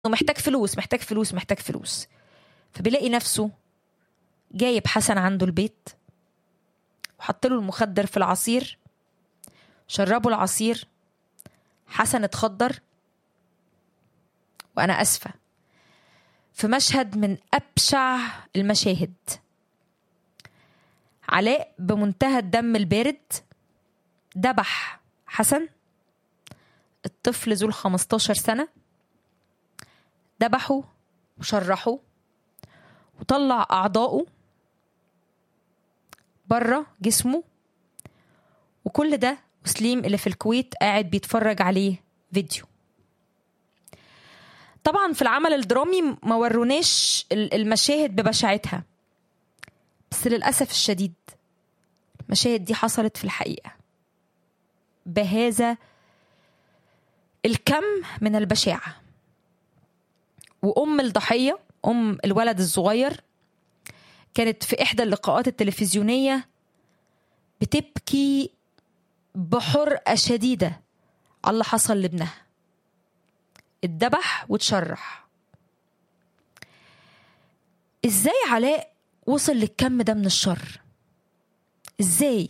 محتاج فلوس محتاج فلوس محتاج فلوس فبيلاقي نفسه جايب حسن عنده البيت وحط له المخدر في العصير شربوا العصير حسن اتخدر وانا اسفه في مشهد من ابشع المشاهد علاء بمنتهى الدم البارد دبح حسن الطفل ذو ال 15 سنه ذبحه وشرحه وطلع اعضائه بره جسمه وكل ده وسليم اللي في الكويت قاعد بيتفرج عليه فيديو طبعا في العمل الدرامي ما وروناش المشاهد ببشاعتها بس للأسف الشديد المشاهد دي حصلت في الحقيقة بهذا الكم من البشاعة وأم الضحية أم الولد الصغير كانت في إحدى اللقاءات التلفزيونية بتبكي بحرقة شديدة على اللي حصل لابنها اتذبح واتشرح ازاي علاء وصل للكم ده من الشر ازاي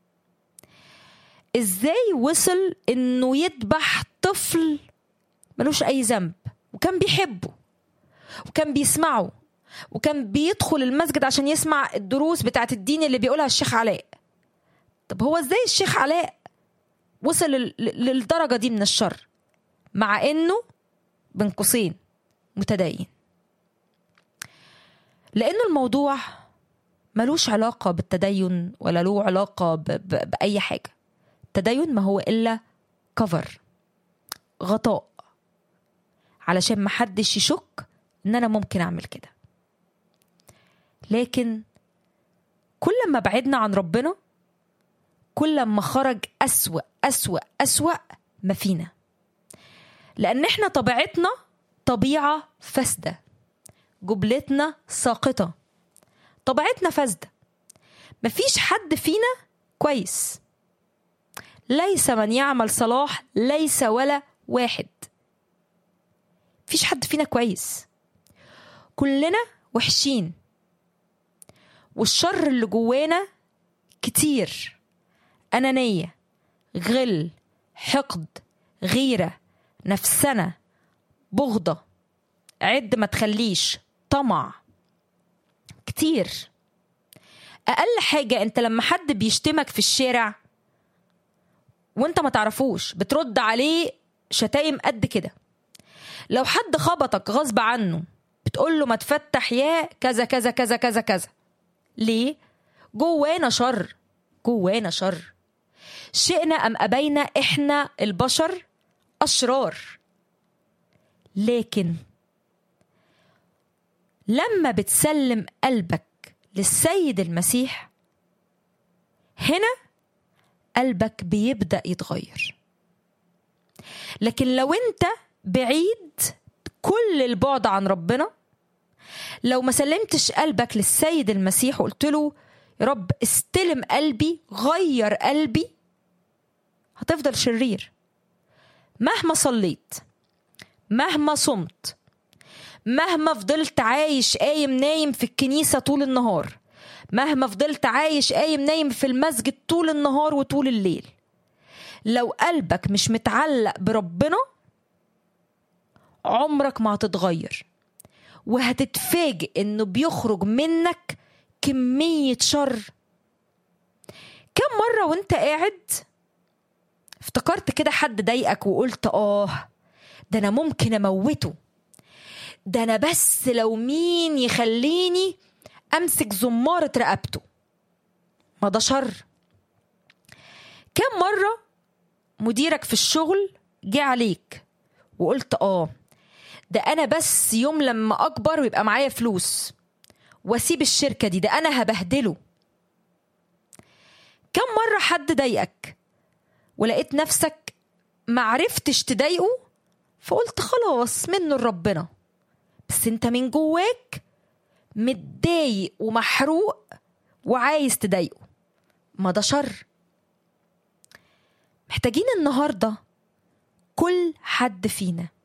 ازاي وصل انه يذبح طفل ملوش اي ذنب وكان بيحبه وكان بيسمعه وكان بيدخل المسجد عشان يسمع الدروس بتاعت الدين اللي بيقولها الشيخ علاء طب هو ازاي الشيخ علاء وصل للدرجة دي من الشر مع انه بين قوسين متدين لانه الموضوع ملوش علاقة بالتدين ولا له علاقة ب- ب- بأي حاجة التدين ما هو إلا كفر غطاء علشان محدش يشك إن أنا ممكن أعمل كده لكن كل ما بعدنا عن ربنا كل ما خرج أسوأ أسوأ أسوأ ما فينا لأن إحنا طبيعتنا طبيعة فاسدة جبلتنا ساقطة طبيعتنا فاسدة مفيش حد فينا كويس ليس من يعمل صلاح ليس ولا واحد مفيش حد فينا كويس كلنا وحشين والشر اللي جوانا كتير أنانية غل حقد غيرة نفسنة بغضة عد ما تخليش طمع كتير أقل حاجة أنت لما حد بيشتمك في الشارع وانت ما تعرفوش بترد عليه شتايم قد كده لو حد خبطك غصب عنه بتقول له ما تفتح يا كذا كذا كذا كذا كذا ليه جوانا شر جوانا شر شئنا ام ابينا احنا البشر اشرار لكن لما بتسلم قلبك للسيد المسيح هنا قلبك بيبدا يتغير لكن لو انت بعيد كل البعد عن ربنا لو ما سلمتش قلبك للسيد المسيح وقلت له يا رب استلم قلبي غير قلبي هتفضل شرير مهما صليت مهما صمت مهما فضلت عايش قايم نايم في الكنيسة طول النهار مهما فضلت عايش قايم نايم في المسجد طول النهار وطول الليل لو قلبك مش متعلق بربنا عمرك ما هتتغير وهتتفاجئ انه بيخرج منك كمية شر كم مرة وانت قاعد افتكرت كده حد ضايقك وقلت اه ده انا ممكن اموته ده انا بس لو مين يخليني امسك زمارة رقبته ما ده شر كم مرة مديرك في الشغل جه عليك وقلت اه ده انا بس يوم لما اكبر ويبقى معايا فلوس واسيب الشركة دي ده انا هبهدله كم مرة حد ضايقك ولقيت نفسك معرفتش تضايقه فقلت خلاص منه لربنا بس انت من جواك متضايق ومحروق وعايز تضايقه ما ده شر محتاجين النهارده كل حد فينا